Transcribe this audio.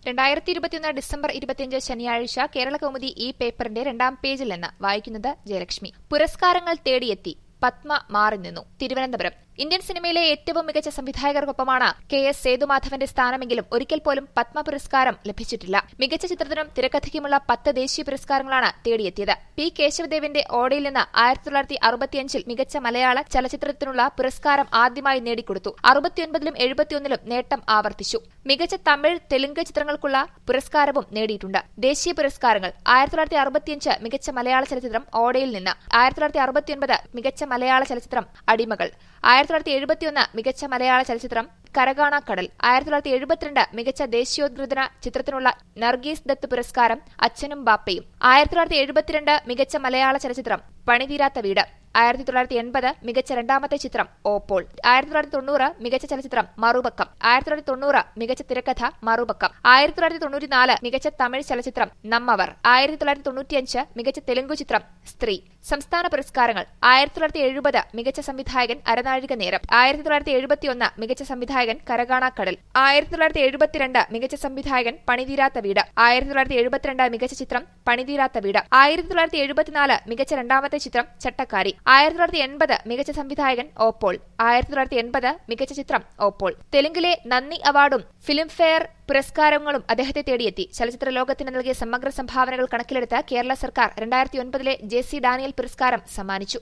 രണ്ടായിരത്തി ഇരുപത്തിയൊന്ന് ഡിസംബർ ഇരുപത്തിയഞ്ച് ശനിയാഴ്ച കേരള കൗമുദി ഈ പേപ്പറിന്റെ രണ്ടാം പേജിൽ നിന്ന് വായിക്കുന്നത് ജയലക്ഷ്മി പുരസ്കാരങ്ങൾ തേടിയെത്തി പത്മ മാറി നിന്നു തിരുവനന്തപുരം ഇന്ത്യൻ സിനിമയിലെ ഏറ്റവും മികച്ച സംവിധായകർക്കൊപ്പമാണ് കെ എസ് സേതുമാധവന്റെ സ്ഥാനമെങ്കിലും ഒരിക്കൽ പോലും പത്മ പുരസ്കാരം ലഭിച്ചിട്ടില്ല മികച്ച ചിത്രത്തിനും തിരക്കഥയ്ക്കുമുള്ള പത്ത് ദേശീയ പുരസ്കാരങ്ങളാണ് തേടിയെത്തിയത് പി കേശവദേവിന്റെ ഓടയിൽ നിന്ന് ആയിരത്തി തൊള്ളായിരത്തി അറുപത്തിയഞ്ചിൽ മികച്ച മലയാള ചലച്ചിത്രത്തിനുള്ള പുരസ്കാരം ആദ്യമായി നേടിക്കൊടുത്തു അറുപത്തിയൊൻപതിലും എഴുപത്തിയൊന്നിലും നേട്ടം ആവർത്തിച്ചു മികച്ച തമിഴ് തെലുങ്ക് ചിത്രങ്ങൾക്കുള്ള പുരസ്കാരവും നേടിയിട്ടുണ്ട് ദേശീയ പുരസ്കാരങ്ങൾ ആയിരത്തി തൊള്ളായിരത്തി അറുപത്തിയഞ്ച് മികച്ച മലയാള ചലച്ചിത്രം ഓടയിൽ നിന്ന് ആയിരത്തി തൊള്ളായിരത്തി അറുപത്തിയൊൻപത് മികച്ച മലയാള ചലച്ചിത്രം അടിമകൾ ആയിരത്തി തൊള്ളായിരത്തി എഴുപത്തിയൊന്ന് മികച്ച മലയാള ചലച്ചിത്രം കരകാണാക്കടൽ ആയിരത്തി തൊള്ളായിരത്തി എഴുപത്തിരണ്ട് മികച്ച ദേശീയോദ്ഗ്രഥന ചിത്രത്തിനുള്ള നർഗീസ് ദത്ത് പുരസ്കാരം അച്ഛനും ബാപ്പയും ആയിരത്തി തൊള്ളായിരത്തി എഴുപത്തിരണ്ട് മികച്ച മലയാള ചലച്ചിത്രം പണിതീരാത്ത വീട് ആയിരത്തി തൊള്ളായിരത്തി എൺപത് മികച്ച രണ്ടാമത്തെ ചിത്രം ഓപ്പോൾ ആയിരത്തി തൊള്ളായിരത്തി തൊണ്ണൂറ് മികച്ച ചലച്ചിത്രം മറുപക്കം ആയിരത്തി തൊള്ളായിരത്തി തൊണ്ണൂറ് മികച്ച തിരക്കഥ മറുപക്കം ആയിരത്തി തൊള്ളായിരത്തി തൊണ്ണൂറ്റിനാല് മികച്ച തമിഴ് ചലച്ചിത്രം നമ്മവർ ആയിരത്തി തൊള്ളായിരത്തി തൊണ്ണൂറ്റിയഞ്ച് മികച്ച തെലുങ്കു ചിത്രം സ്ത്രീ സംസ്ഥാന പുരസ്കാരങ്ങൾ ആയിരത്തി തൊള്ളായിരത്തി എഴുപത് മികച്ച സംവിധായകൻ അരനാഴിക നേരം ആയിരത്തി തൊള്ളായിരത്തി എഴുപത്തിയൊന്ന് മികച്ച സംവിധായകൻ കരകാണാക്കടൽ ആയിരത്തി തൊള്ളായിരത്തി എഴുപത്തിരണ്ട് മികച്ച സംവിധായകൻ പണിതീരാത്ത വീട് ആയിരത്തി തൊള്ളായിരത്തി എഴുപത്തിരണ്ട് മികച്ച ചിത്രം പണിതീരാത്ത വീട് ആയിരത്തി തൊള്ളായിരത്തി എഴുപത്തിനാല് മികച്ച രണ്ടാമത്തെ ചിത്രം ചട്ടക്കാരി ആയിരത്തി തൊള്ളായിരത്തി എൺപത് മികച്ച സംവിധായകൻ ഓപ്പോൾ ആയിരത്തി തൊള്ളായിരത്തി എൺപത് മികച്ച ചിത്രം ഓപ്പോൾ തെലുങ്കിലെ നന്ദി അവാർഡും ഫിലിംഫെയർ പുരസ്കാരങ്ങളും അദ്ദേഹത്തെ തേടിയെത്തി ചലച്ചിത്ര ലോകത്തിന് നൽകിയ സമഗ്ര സംഭാവനകൾ കണക്കിലെടുത്ത് കേരള സർക്കാർ രണ്ടായിരത്തി ഒൻപതിലെ ജെ സി ഡാനിയൽ പുരസ്കാരം സമ്മാനിച്ചു